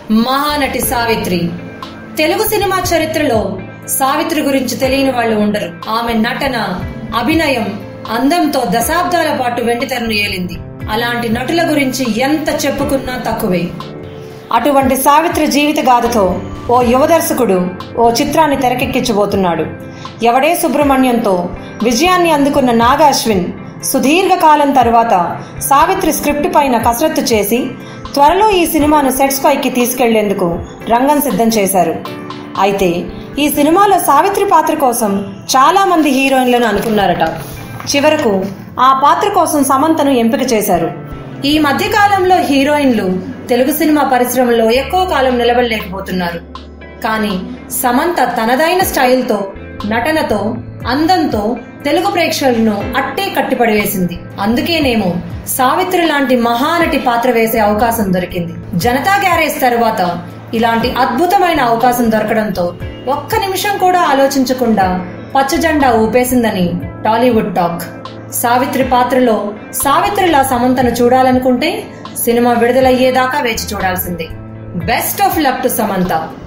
Mahanati Savitri Telugu cinema చరిత్రలో సావిత్రి గురించి తెలియని వాళ్ళు ఉండరు ఆమె నటన అభినయం అందంతో దశాబ్దాల పాటు వెండితెరను ఏలింది అలాంటి నటుల గురించి ఎంత చెప్పుకున్నా తక్కువే అటువంటి సావిత్రి జీవిత గాథతో ఓ యువ దర్శకుడు ఓ చిత్రాన్ని తెరకెక్కించబోతున్నాడు ఎవడే సుబ్రహ్మణ్యంతో విజయాన్ని అందుకున్న నాగ అశ్విన్ సుదీర్ఘ కాలం తర్వాత సావిత్రి స్క్రిప్ట్ పైన కసరత్తు చేసి త్వరలో ఈ సినిమాను సెట్స్ పైకి తీసుకెళ్లేందుకు రంగం సిద్ధం చేశారు అయితే ఈ సినిమాలో సావిత్రి పాత్ర కోసం చాలా మంది హీరోయిన్లను అనుకున్నారట చివరకు ఆ పాత్ర కోసం సమంతను ఎంపిక చేశారు ఈ మధ్య కాలంలో హీరోయిన్లు తెలుగు సినిమా పరిశ్రమలో ఎక్కువ కాలం నిలబడలేకపోతున్నారు కానీ సమంత తనదైన స్టైల్తో నటనతో అందంతో తెలుగు ప్రేక్షకులను అట్టే కట్టిపడివేసింది అందుకేనేమో సావిత్రి లాంటి మహానటి పాత్ర వేసే అవకాశం దొరికింది జనతా గ్యారేజ్ తరువాత ఇలాంటి అద్భుతమైన అవకాశం దొరకడంతో ఒక్క నిమిషం కూడా ఆలోచించకుండా పచ్చజెండా ఊపేసిందని టాలీవుడ్ టాక్ సావిత్రి పాత్రలో సావిత్రిలా సమంతను చూడాలనుకుంటే సినిమా విడుదలయ్యేదాకా వేచి చూడాల్సిందే best of luck to Samantha